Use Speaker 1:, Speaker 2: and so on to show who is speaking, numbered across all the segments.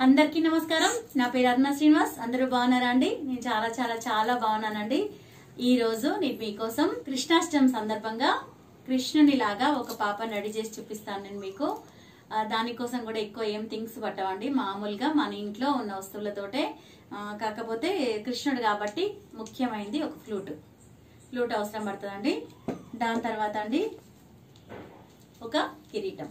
Speaker 1: అందరికీ నమస్కారం నా పేరు అరుణ శ్రీనివాస్ అందరూ బాగున్నారా అండి నేను చాలా చాలా చాలా బాగున్నానండి ఈ రోజు నేను మీకోసం కృష్ణాష్టమి సందర్భంగా కృష్ణుని లాగా ఒక పాపని రెడీ చేసి చూపిస్తాను నేను మీకు ఆ, దానికోసం కూడా ఎక్కువ ఏం థింగ్స్ పట్టవండి మామూలుగా మన ఇంట్లో ఉన్న వస్తువులతోటే ఆ, కాకపోతే కృష్ణుడు కాబట్టి ముఖ్యమైనది ఒక ఫ్లూట్ ఫ్లూట్ అవసరం పడుతుందండి దాని తర్వాత అండి ఒక కిరీటం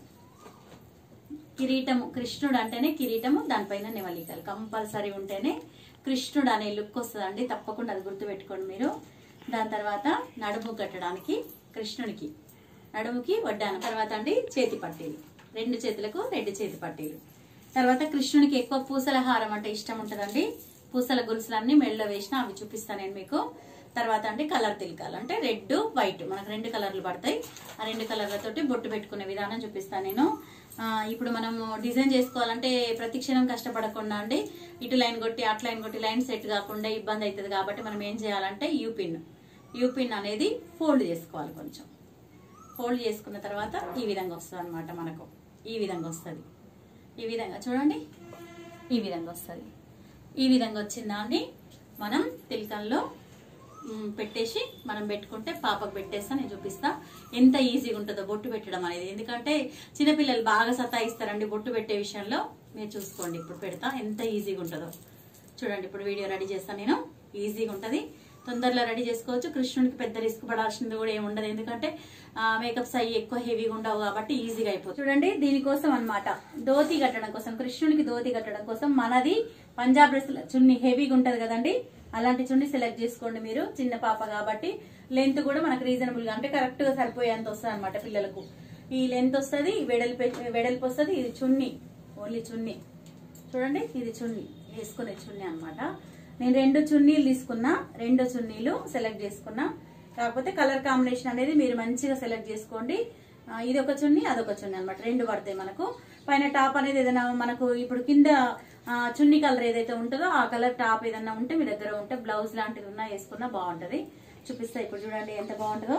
Speaker 1: కిరీటము కృష్ణుడు అంటేనే కిరీటము దానిపైన నెమలికలు కంపల్సరీ ఉంటేనే కృష్ణుడు అనే లుక్ వస్తుందండి తప్పకుండా అది గుర్తుపెట్టుకోండి మీరు దాని తర్వాత నడుము కట్టడానికి కృష్ణునికి నడుముకి వడ్డాను తర్వాత అండి చేతి పట్టీలు రెండు చేతులకు రెండు చేతి పట్టీలు తర్వాత కృష్ణునికి ఎక్కువ పూసల హారం అంటే ఇష్టం ఉంటుందండి పూసల గొలుసులన్నీ మెళ్ళలో వేసిన అవి చూపిస్తాను నేను మీకు తర్వాత అంటే కలర్ తిలకాలు అంటే రెడ్ వైట్ మనకు రెండు కలర్లు పడతాయి ఆ రెండు కలర్లతోటి బొట్టు పెట్టుకునే విధానం చూపిస్తాను నేను ఆ, ఇప్పుడు మనము డిజైన్ చేసుకోవాలంటే ప్రతి క్షణం కష్టపడకుండా అండి ఇటు లైన్ కొట్టి అటు లైన్ కొట్టి లైన్ సెట్ కాకుండా ఇబ్బంది అవుతుంది కాబట్టి మనం ఏం చేయాలంటే యూపిన్ యూపిన్ అనేది ఫోల్డ్ చేసుకోవాలి కొంచెం ఫోల్డ్ చేసుకున్న తర్వాత ఈ విధంగా వస్తుంది అనమాట మనకు ఈ విధంగా వస్తుంది ఈ విధంగా చూడండి ఈ విధంగా వస్తుంది ఈ విధంగా వచ్చిందా అండి మనం తిలకంలో మ్, పెట్టేసి మనం పెట్టుకుంటే పాపకు పెట్టేస్తా నేను చూపిస్తా ఎంత ఈజీగా ఉంటుందో బొట్టు పెట్టడం అనేది ఎందుకంటే చిన్నపిల్లలు బాగా సతాయిస్తారండి బొట్టు పెట్టే విషయంలో మీరు చూసుకోండి ఇప్పుడు పెడతా ఎంత ఈజీగా ఉంటుందో చూడండి ఇప్పుడు వీడియో రెడీ చేస్తాను నేను ఈజీగా ఉంటుంది తొందరలో రెడీ చేసుకోవచ్చు కృష్ణుడికి పెద్ద రిస్క్ పడాల్సింది కూడా ఏమి ఉండదు ఎందుకంటే మేకప్స్ అయ్యి ఎక్కువ హెవీగా ఉండవు కాబట్టి ఈజీగా అయిపోతుంది చూడండి దీనికోసం అన్నమాట ధోతి కట్టడం కోసం కృష్ణుడికి ధోతి కట్టడం కోసం మనది పంజాబ్ డ్రెస్ చున్ని హెవీగా ఉంటది కదండి అలాంటి చున్ని సెలెక్ట్ చేసుకోండి మీరు చిన్న పాప కాబట్టి లెంత్ కూడా మనకు రీజనబుల్ గా అంటే కరెక్ట్ గా సరిపోయేంత వస్తుంది అనమాట పిల్లలకు ఈ లెంత్ వస్తుంది వెడల్పు వెడల్పు వస్తుంది ఇది చున్ని ఓన్లీ చున్ని చూడండి ఇది చున్నీ వేసుకునే చున్నీ అన్నమాట నేను రెండు చున్నీలు తీసుకున్నా రెండు చున్నీలు సెలెక్ట్ చేసుకున్నా కాకపోతే కలర్ కాంబినేషన్ అనేది మీరు మంచిగా సెలెక్ట్ చేసుకోండి ఆ, ఇది ఒక చున్నీ అదొక చున్నీ అన్నమాట రెండు పడతాయి మనకు పైన టాప్ అనేది ఏదైనా మనకు ఇప్పుడు కింద ఆ, చున్నీ కలర్ ఏదైతే ఉంటుందో ఆ కలర్ టాప్ ఏదైనా ఉంటే మీ దగ్గర ఉంటే బ్లౌజ్ లాంటిది ఉన్నా వేసుకున్నా బాగుంటది చూపిస్తా ఇప్పుడు చూడండి ఎంత బాగుంటుందో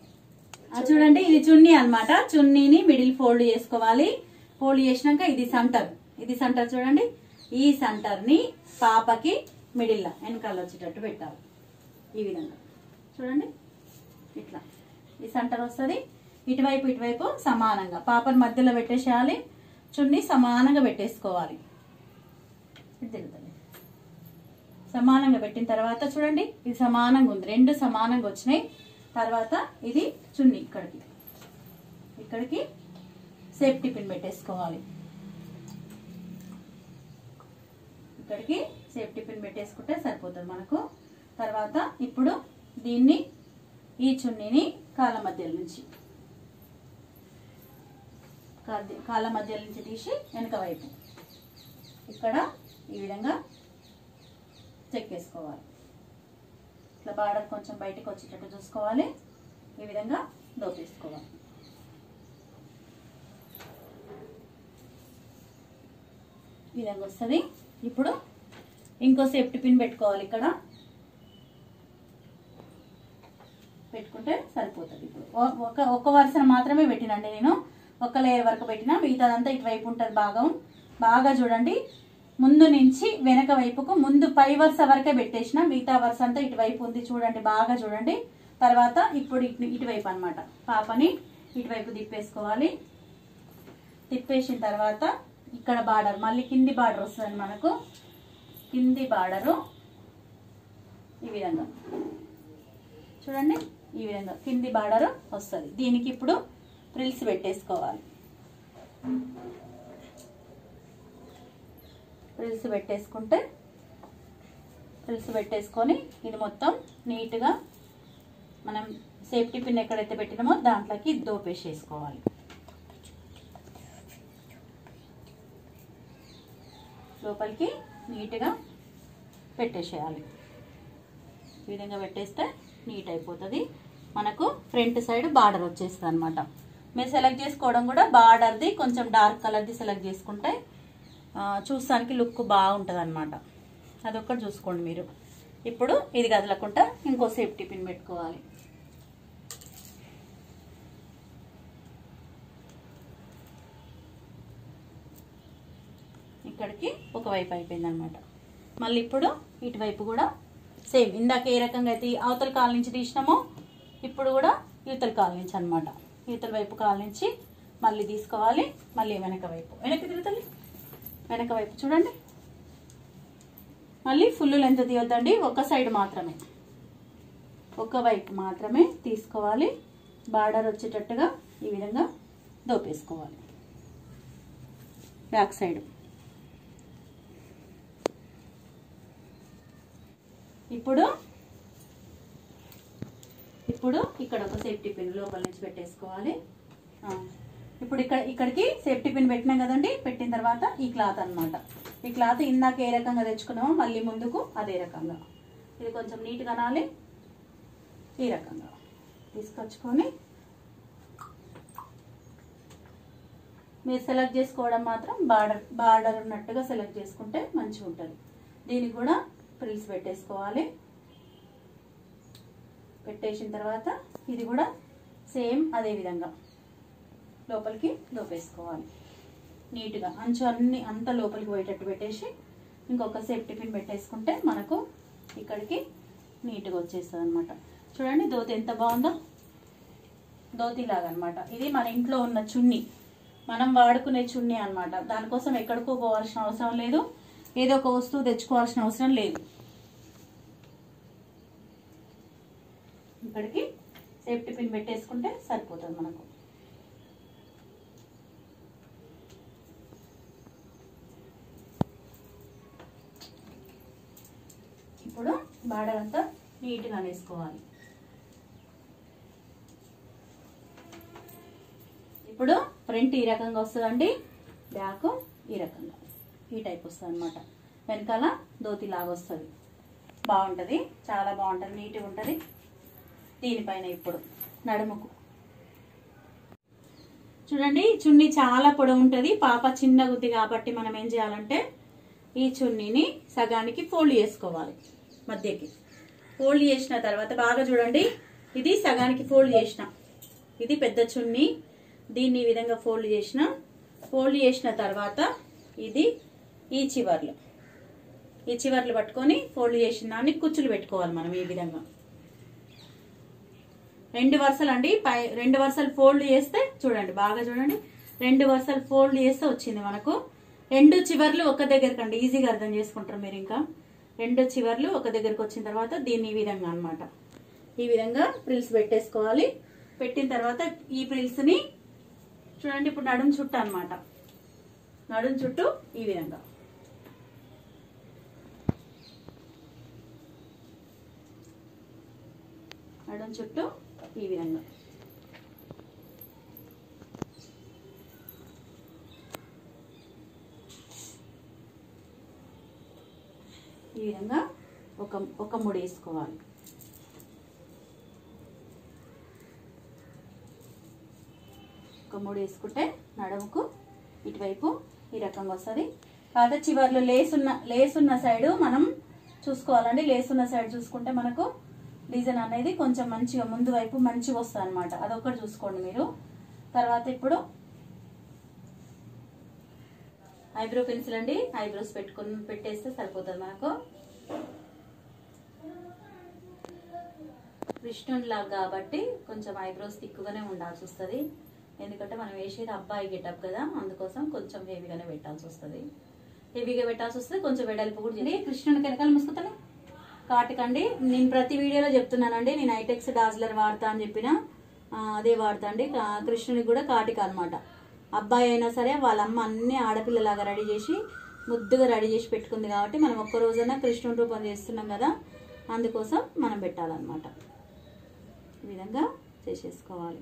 Speaker 1: ఆ, చూడండి ఇది చున్నీ అన్నమాట చున్నీని మిడిల్ ఫోల్డ్ చేసుకోవాలి ఫోల్డ్ చేసినాక ఇది సెంటర్ ఇది సెంటర్ చూడండి ఈ సెంటర్ ని పాపకి మిడిల్ వెనకాల వచ్చేటట్టు పెట్టాలి ఈ విధంగా చూడండి ఇట్లా ఈ సెంటర్ వస్తుంది ఇటువైపు ఇటువైపు సమానంగా పాపని మధ్యలో పెట్టేసేయాలి చున్నీ సమానంగా పెట్టేసుకోవాలి ఇది తిరుగుతుంది సమానంగా పెట్టిన తర్వాత చూడండి ఇది సమానంగా ఉంది రెండు సమానంగా వచ్చినాయి తర్వాత ఇది చున్నీ ఇక్కడికి ఇక్కడికి సేఫ్టీ పిన్ పెట్టేసుకోవాలి ఇక్కడికి సేఫ్టీ పిన్ పెట్టేసుకుంటే సరిపోతుంది మనకు తర్వాత ఇప్పుడు దీన్ని ఈ చున్నీని కాళ్ళ మధ్యలో నుంచి కాళ్ళ- కాళ్ళ మధ్యలో నుంచి తీసి వెనక వైపు ఇక్కడ ఈ విధంగా చెక్కేసుకోవాలి ఇట్లా బార్డర్ కొంచెం బయటకు వచ్చేటట్టు చూసుకోవాలి ఈ విధంగా దోపేసుకోవాలి ఈ విధంగా వస్తుంది ఇప్పుడు ఇంకో సేఫ్టీ పిన్ పెట్టుకోవాలి ఇక్కడ పెట్టుకుంటే సరిపోతుంది ఇప్పుడు ఒ- ఒక ఒక వరుసను మాత్రమే పెట్టినండి నేను ఒక లేయర్ వరకు పెట్టిన మిగతాదంతా ఇటువైపు ఉంటుంది భాగం బాగా చూడండి ముందు నుంచి వెనక వైపుకు ముందు పై వరుస వరకే పెట్టేసిన మిగతా వరుస అంతా ఇటువైపు ఉంది చూడండి బాగా చూడండి తర్వాత ఇప్పుడు ఇటు ఇటువైపు అన్నమాట పాపని ఇటువైపు తిప్పేసుకోవాలి తిప్పేసిన తర్వాత ఇక్కడ బార్డర్ మళ్ళీ కింది బార్డర్ వస్తుంది మనకు కింది బార్డరు ఈ విధంగా చూడండి ఈ విధంగా కింది బార్డర్ వస్తుంది దీనికి ఇప్పుడు ఫ్రిల్స్ పెట్టేసుకోవాలి ఫ్రిల్స్ పెట్టేసుకుంటే ఫ్రిల్స్ పెట్టేసుకొని ఇది మొత్తం నీట్గా మనం సేఫ్టీ పిన్ ఎక్కడైతే పెట్టినామో దాంట్లోకి దోపేసేసుకోవాలి లోపలికి నీట్గా పెట్టేసేయాలి ఈ విధంగా పెట్టేస్తే నీట్ అయిపోతుంది మనకు ఫ్రంట్ సైడ్ బార్డర్ వచ్చేస్తుంది అనమాట మీరు సెలెక్ట్ చేసుకోవడం కూడా బార్డర్ది కొంచెం డార్క్ కలర్ది సెలెక్ట్ చేసుకుంటే ఆ, చూస్తానికి లుక్ బాగుంటుంది అనమాట అదొక్కటి చూసుకోండి మీరు ఇప్పుడు ఇది కదలకుండా ఇంకో సేఫ్టీ పిన్ పెట్టుకోవాలి ఇక్కడికి ఒక వైపు అయిపోయింది అనమాట మళ్ళీ ఇప్పుడు ఇటువైపు కూడా సేమ్ ఇందాక ఏ రకంగా అయితే ఈ అవతల కాల నుంచి తీసినామో ఇప్పుడు కూడా యువతల కాల నుంచి అనమాట యువతల వైపు కాల నుంచి మళ్ళీ తీసుకోవాలి మళ్ళీ వెనక వైపు వెనక్కి తిరుగుతుంది వెనక వైపు చూడండి మళ్ళీ ఫుల్ లెంత్ తీయొద్దండి ఒక సైడ్ మాత్రమే ఒక వైపు మాత్రమే తీసుకోవాలి బార్డర్ వచ్చేటట్టుగా ఈ విధంగా దోపేసుకోవాలి బ్యాక్ సైడ్ ఇప్పుడు ఇప్పుడు ఇక్కడ ఒక సేఫ్టీ పిన్ లోపల నుంచి పెట్టేసుకోవాలి ఆ, ఇప్పుడు ఇక్కడ ఇక్కడికి సేఫ్టీ పిన్ పెట్టినాం కదండి పెట్టిన తర్వాత ఈ క్లాత్ అన్నమాట ఈ క్లాత్ ఇందాక ఏ రకంగా తెచ్చుకున్నామో మళ్ళీ ముందుకు అదే రకంగా ఇది కొంచెం నీట్గా అనాలి ఈ రకంగా తీసుకొచ్చుకొని మీరు సెలెక్ట్ చేసుకోవడం మాత్రం బార్డర్ బార్డర్ ఉన్నట్టుగా సెలెక్ట్ చేసుకుంటే మంచిగా ఉంటుంది దీనికి కూడా ఫ్రిల్స్ పెట్టేసుకోవాలి పెట్టేసిన తర్వాత ఇది కూడా సేమ్ అదే విధంగా లోపలికి లోపేసుకోవాలి నీట్గా అంచు అన్ని అంత లోపలికి పోయేటట్టు పెట్టేసి ఇంకొక సేఫ్టీ పిన్ పెట్టేసుకుంటే మనకు ఇక్కడికి నీట్గా వచ్చేస్తుంది అనమాట చూడండి దోతి ఎంత బాగుందో దోతి లాగా అనమాట ఇది మన ఇంట్లో ఉన్న చున్నీ మనం వాడుకునే చున్నీ అన్నమాట దానికోసం ఎక్కడికో పోవాల్సిన అవసరం లేదు ఏదో ఒక వస్తువు తెచ్చుకోవాల్సిన అవసరం లేదు ఇక్కడికి సేఫ్టీ పిన్ పెట్టేసుకుంటే సరిపోతుంది మనకు ఇప్పుడు బార్డర్ అంతా నీట్గా వేసుకోవాలి ఇప్పుడు ఫ్రంట్ ఈ రకంగా వస్తుందండి బ్యాక్ ఈ రకంగా ఈ టైప్ వస్తుంది అనమాట వెనకాల ధోతి లాగా వస్తుంది బాగుంటుంది చాలా బాగుంటుంది నీట్గా ఉంటుంది దీనిపైన ఇప్పుడు నడుముకు చూడండి చున్నీ చాలా పొడవు ఉంటుంది పాప చిన్న గుద్ది కాబట్టి మనం ఏం చేయాలంటే ఈ చున్నీని సగానికి ఫోల్డ్ చేసుకోవాలి మధ్యకి ఫోల్డ్ చేసిన తర్వాత బాగా చూడండి ఇది సగానికి ఫోల్డ్ చేసిన ఇది పెద్ద చున్నీ దీన్ని ఈ విధంగా ఫోల్డ్ చేసిన ఫోల్డ్ చేసిన తర్వాత ఇది ఈ చివర్లు ఈ చివర్లు పట్టుకొని ఫోల్డ్ చేసిన దాన్ని కుచ్చులు పెట్టుకోవాలి మనం ఈ విధంగా రెండు వరుసలు అండి పై రెండు వరుసలు ఫోల్డ్ చేస్తే చూడండి బాగా చూడండి రెండు వరుసలు ఫోల్డ్ చేస్తే వచ్చింది మనకు రెండు చివర్లు ఒక దగ్గరికి అండి ఈజీగా అర్థం చేసుకుంటారు మీరు ఇంకా రెండు చివర్లు ఒక దగ్గరికి వచ్చిన తర్వాత దీన్ని ఈ విధంగా అన్నమాట ఈ విధంగా ప్రిల్స్ పెట్టేసుకోవాలి పెట్టిన తర్వాత ఈ ప్రిల్స్ ని చూడండి ఇప్పుడు నడుం చుట్టూ అన్నమాట నడుం చుట్టూ ఈ విధంగా నడుం చుట్టూ ఈ విధంగా ఈ విధంగా ఒక ఒక ముడి వేసుకోవాలి ఒక ముడి వేసుకుంటే నడుముకు ఇటువైపు ఈ రకంగా వస్తుంది కాకపోతే చివర్లో లేస్ ఉన్న లేస్ ఉన్న సైడ్ మనం చూసుకోవాలండి లేస్ ఉన్న సైడ్ చూసుకుంటే మనకు డిజైన్ అనేది కొంచెం మంచిగా ముందు వైపు మంచిగా వస్తుంది అనమాట అదొకటి చూసుకోండి మీరు తర్వాత ఇప్పుడు ఐబ్రో పెన్సిల్ అండి ఐబ్రోస్ పెట్టుకుని పెట్టేస్తే సరిపోతుంది మనకు కృష్ణుని లాగా కాబట్టి కొంచెం ఐబ్రోస్ తిక్కుగానే ఉండాల్సి వస్తుంది ఎందుకంటే మనం వేసేది అబ్బాయి గెటప్ కదా అందుకోసం కొంచెం హెవీగానే పెట్టాల్సి వస్తుంది హెవీగా పెట్టాల్సి వస్తుంది కొంచెం వెడల్పు కూడా చేయాలి కృష్ణునికి వెనకాల ముసుకుతానే కాటికండి నేను ప్రతి వీడియోలో చెప్తున్నానండి నేను ఐటెక్స్ డాజ్లర్ వాడతా అని చెప్పిన ఆ, అదే వాడతా అండి కా- కృష్ణునికి కూడా కాటిక అనమాట అబ్బాయి అయినా సరే వాళ్ళ అమ్మ అన్ని ఆడపిల్లలాగా రెడీ చేసి ముద్దుగా రెడీ చేసి పెట్టుకుంది కాబట్టి మనం ఒక్క రోజైనా కృష్ణుని రూపం చేస్తున్నాం కదా అందుకోసం మనం పెట్టాలన్నమాట ఈ విధంగా చేసేసుకోవాలి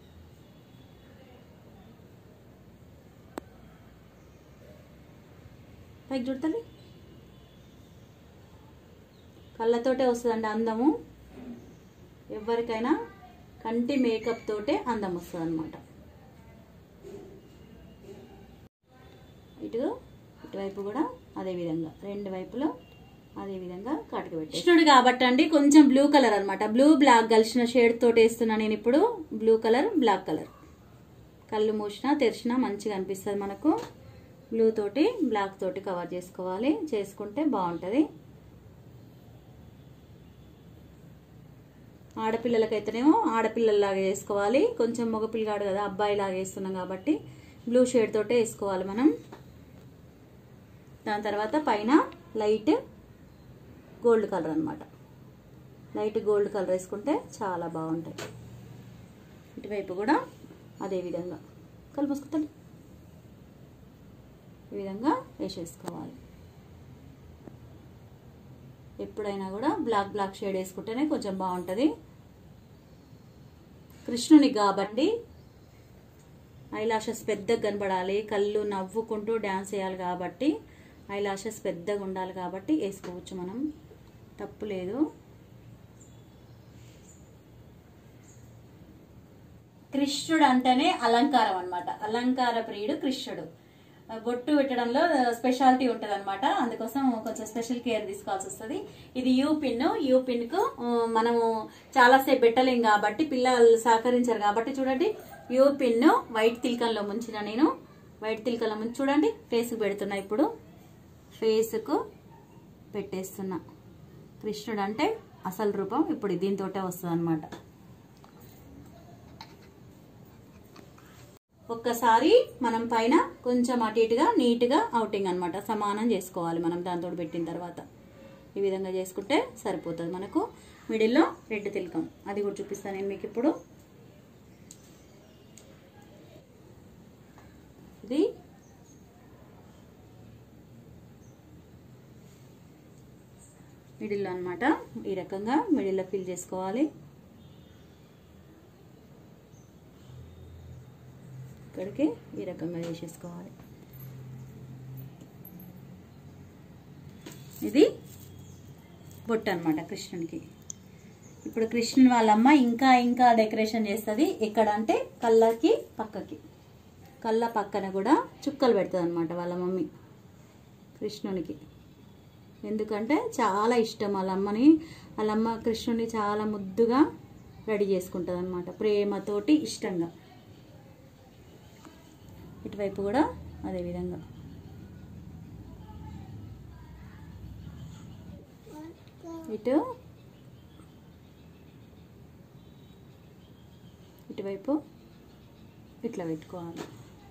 Speaker 1: పైకి చూడతలే కళ్ళతోటే వస్తుందండి అందము ఎవరికైనా కంటి మేకప్ తోటే అందం వస్తుంది అనమాట ఇటు ఇటువైపు కూడా అదే విధంగా రెండు వైపులో అదే విధంగా కాటుక పెట్టి కృష్ణుడు కాబట్టి అండి కొంచెం బ్లూ కలర్ అన్నమాట బ్లూ బ్లాక్ కలిసిన షేడ్ తోటి వేస్తున్నా నేను ఇప్పుడు బ్లూ కలర్ బ్లాక్ కలర్ కళ్ళు మూసినా తెరిచినా మంచిగా అనిపిస్తుంది మనకు బ్లూ తోటి బ్లాక్ తోటి కవర్ చేసుకోవాలి చేసుకుంటే బాగుంటుంది ఆడపిల్లలకైతేనేమో ఆడపిల్లల్లాగా వేసుకోవాలి కొంచెం మగపిల్లగాడు కదా అబ్బాయి లాగా వేస్తున్నాం కాబట్టి బ్లూ షేడ్ తోటే వేసుకోవాలి మనం దాని తర్వాత పైన లైట్ గోల్డ్ కలర్ అనమాట లైట్ గోల్డ్ కలర్ వేసుకుంటే చాలా బాగుంటాయి ఇటువైపు కూడా అదే విధంగా కలిపేసుకుంటాను ఈ విధంగా వేసేసుకోవాలి ఎప్పుడైనా కూడా బ్లాక్ బ్లాక్ షేడ్ వేసుకుంటేనే కొంచెం బాగుంటుంది కృష్ణుని కాబట్టి ఐలాషెస్ పెద్దగా కనబడాలి కళ్ళు నవ్వుకుంటూ డ్యాన్స్ చేయాలి కాబట్టి ఐలాషెస్ పెద్దగా ఉండాలి కాబట్టి వేసుకోవచ్చు మనం తప్పు లేదు కృష్ణుడు అంటేనే అలంకారం అన్నమాట అలంకార ప్రియుడు కృష్ణుడు ఆ, బొట్టు పెట్టడంలో స్పెషాలిటీ ఉంటుంది అనమాట అందుకోసం కొంచెం స్పెషల్ కేర్ తీసుకోవాల్సి వస్తుంది ఇది యూ పిన్ యూ పిన్ కు ఆ, మనము చాలాసేపు పెట్టలేం కాబట్టి పిల్లలు సహకరించారు కాబట్టి చూడండి యూ పిన్ వైట్ తిల్కంలో ముంచిన నేను వైట్ తిల్కంలో ముంచి చూడండి ఫేస్కి పెడుతున్నా ఇప్పుడు ఫేస్కు పెట్టేస్తున్నా కృష్ణుడు అంటే అసలు రూపం ఇప్పుడు దీంతోటే వస్తుంది అనమాట ఒక్కసారి మనం పైన కొంచెం అటు ఇటుగా నీట్గా అవుటింగ్ అనమాట సమానం చేసుకోవాలి మనం దాంతో పెట్టిన తర్వాత ఈ విధంగా చేసుకుంటే సరిపోతుంది మనకు మిడిల్లో రెడ్ తిలకం అది కూడా చూపిస్తాను నేను మీకు ఇప్పుడు ఇది మిడిల్లో అనమాట ఈ రకంగా మిడిల్లో ఫిల్ చేసుకోవాలి ఇక్కడికి ఈ రకంగా వేసేసుకోవాలి ఇది బొట్టు అనమాట కృష్ణునికి ఇప్పుడు కృష్ణుని వాళ్ళమ్మ ఇంకా ఇంకా డెకరేషన్ చేస్తుంది ఎక్కడ అంటే కళ్ళకి పక్కకి కళ్ళ పక్కన కూడా చుక్కలు పెడుతుంది అనమాట వాళ్ళ మమ్మీ కృష్ణునికి ఎందుకంటే చాలా ఇష్టం వాళ్ళ అమ్మని వాళ్ళ అమ్మ కృష్ణుని చాలా ముద్దుగా రెడీ చేసుకుంటుంది అనమాట ప్రేమతోటి ఇష్టంగా ఇటువైపు కూడా అదే విధంగా ఇటు ఇటువైపు ఇట్లా పెట్టుకోవాలి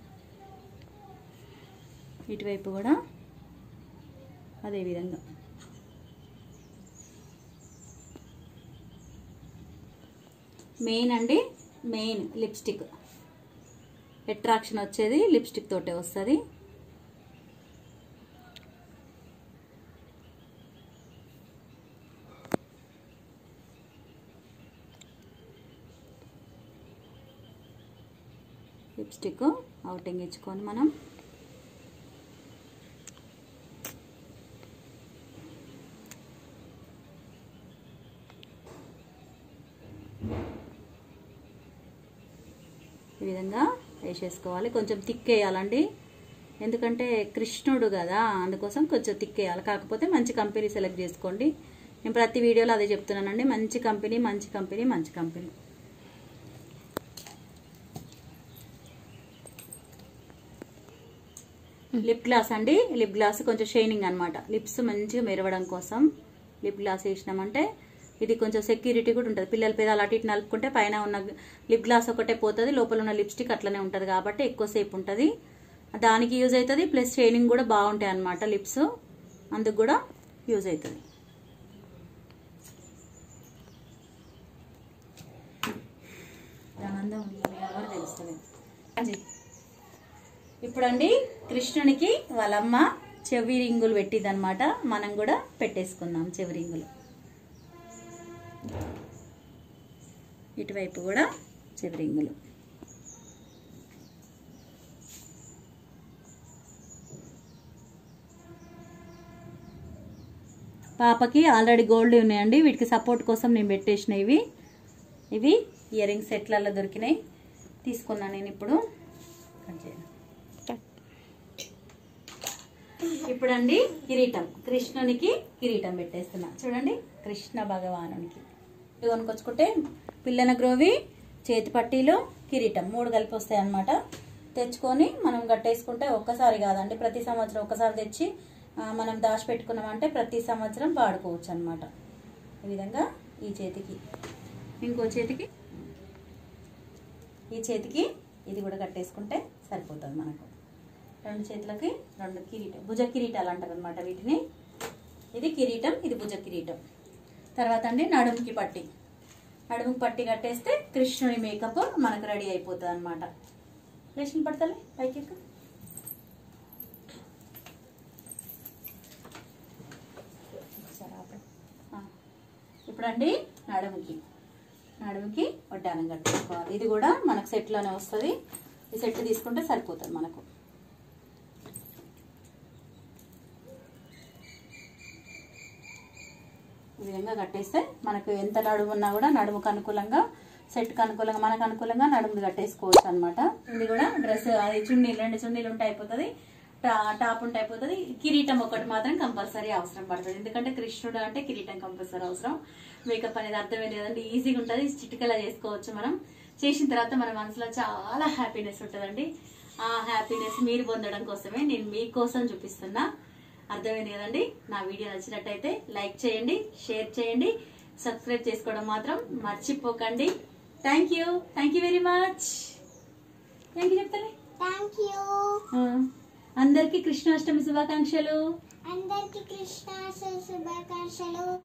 Speaker 1: ఇటువైపు కూడా అదే విధంగా మెయిన్ అండి మెయిన్ లిప్స్టిక్ అట్రాక్షన్ వచ్చేది లిప్స్టిక్ తోటే వస్తుంది లిప్స్టిక్ అవుటింగ్ ఇచ్చుకొని మనం ఈ విధంగా వేసేసుకోవాలి కొంచెం తిక్కేయాలండి ఎందుకంటే కృష్ణుడు కదా అందుకోసం కొంచెం తిక్కేయాలి కాకపోతే మంచి కంపెనీ సెలెక్ట్ చేసుకోండి నేను ప్రతి వీడియోలో అదే చెప్తున్నానండి మంచి కంపెనీ మంచి కంపెనీ మంచి కంపెనీ లిప్ గ్లాస్ అండి లిప్ గ్లాస్ కొంచెం షైనింగ్ అనమాట లిప్స్ మంచిగా మెరవడం కోసం లిప్ గ్లాస్ వేసినామంటే ఇది కొంచెం సెక్యూరిటీ కూడా ఉంటుంది పిల్లల పేదాలు అటు ఇటు నలుపుకుంటే పైన ఉన్న లిప్ గ్లాస్ ఒకటే పోతుంది లోపల ఉన్న లిప్స్టిక్ అట్లనే ఉంటుంది కాబట్టి ఎక్కువసేపు ఉంటుంది దానికి యూజ్ అవుతుంది ప్లస్ షైనింగ్ కూడా బాగుంటాయి అనమాట లిప్స్ అందుకు కూడా యూజ్ అవుతుంది ఆనందం ఎవరు తెలుస్తుంది ఇప్పుడండి కృష్ణునికి వాళ్ళమ్మ చెవి రింగులు పెట్టిందనమాట మనం కూడా పెట్టేసుకుందాం చెవి రింగులు ఇటువైపు కూడా చెవి రింగులు పాపకి ఆల్రెడీ గోల్డ్ ఉన్నాయండి వీటికి సపోర్ట్ కోసం నేను పెట్టేసిన ఇవి ఇవి ఇయర్ రింగ్స్ సెట్లలో దొరికినాయి తీసుకున్నాను నేను ఇప్పుడు కట్ చేయను. ఇప్పుడండి కిరీటం కృష్ణునికి కిరీటం పెట్టేస్తున్నా చూడండి కృష్ణ భగవానునికి ఇవి కొనుక్కొచ్చుకుంటే పిల్లన గ్రోవి చేతి పట్టీలు కిరీటం మూడు కలిపి వస్తాయి అనమాట తెచ్చుకొని మనం కట్టేసుకుంటే ఒక్కసారి కాదండి ప్రతి సంవత్సరం ఒక్కసారి తెచ్చి ఆ, మనం దాచిపెట్టుకున్నామంటే ప్రతి సంవత్సరం వాడుకోవచ్చు అనమాట ఈ విధంగా ఈ చేతికి ఇంకో చేతికి ఈ చేతికి ఇది కూడా కట్టేసుకుంటే సరిపోతుంది మనకు రెండు చేతులకి రెండు కిరీటం భుజ కిరీటాలు అంటారు అనమాట వీటిని ఇది కిరీటం ఇది భుజ కిరీటం తర్వాత అండి నడుముకి పట్టి నడుముకి పట్టి కట్టేస్తే కృష్ణుని మేకప్ మనకు రెడీ అయిపోతుంది అనమాట లేచిన పడతలే పైకి ఎక్కు. ఒకసారి ఆపు. ఆ. ఇప్పుడండి నడుముకి నడుముకి వడ్డానం కట్టేసుకోవాలి ఇది కూడా మనకు సెట్లోనే వస్తుంది ఈ సెట్ తీసుకుంటే సరిపోతుంది మనకు ఈ విధంగా కట్టేస్తే మనకు ఎంత నడుము ఉన్నా కూడా నడుముకు అనుకూలంగా సెట్కి అనుకూలంగా మనకు అనుకూలంగా నడుము కట్టేసుకోవచ్చు అనమాట ఇది కూడా డ్రెస్ అది చున్నీలు రెండు చున్నీలు ఉంటే అయిపోతుంది టా- టాప్ ఉంటే అయిపోతుంది కిరీటం ఒకటి మాత్రం కంపల్సరీ అవసరం పడుతుంది ఎందుకంటే కృష్ణుడు అంటే కిరీటం కంపల్సరీ అవసరం మేకప్ అనేది అర్థమైంది కదండి ఈజీగా ఉంటుంది చిటికలా చేసుకోవచ్చు మనం చేసిన తర్వాత మన మనసులో చాలా హ్యాపీనెస్ ఉంటుందండి ఆ హ్యాపీనెస్ మీరు పొందడం కోసమే నేను మీకోసం చూపిస్తున్నా అర్థమైంది కదండి నా వీడియో నచ్చినట్టయితే లైక్ చేయండి షేర్ చేయండి సబ్స్క్రైబ్ చేసుకోవడం మాత్రం మర్చిపోకండి thank you thank you very much thank you చెప్తానే
Speaker 2: థ్యాంక్ యూ
Speaker 1: అందరికీ కృష్ణాష్టమి శుభాకాంక్షలు
Speaker 2: అందరికి కృష్ణ శుభాకాంక్షలు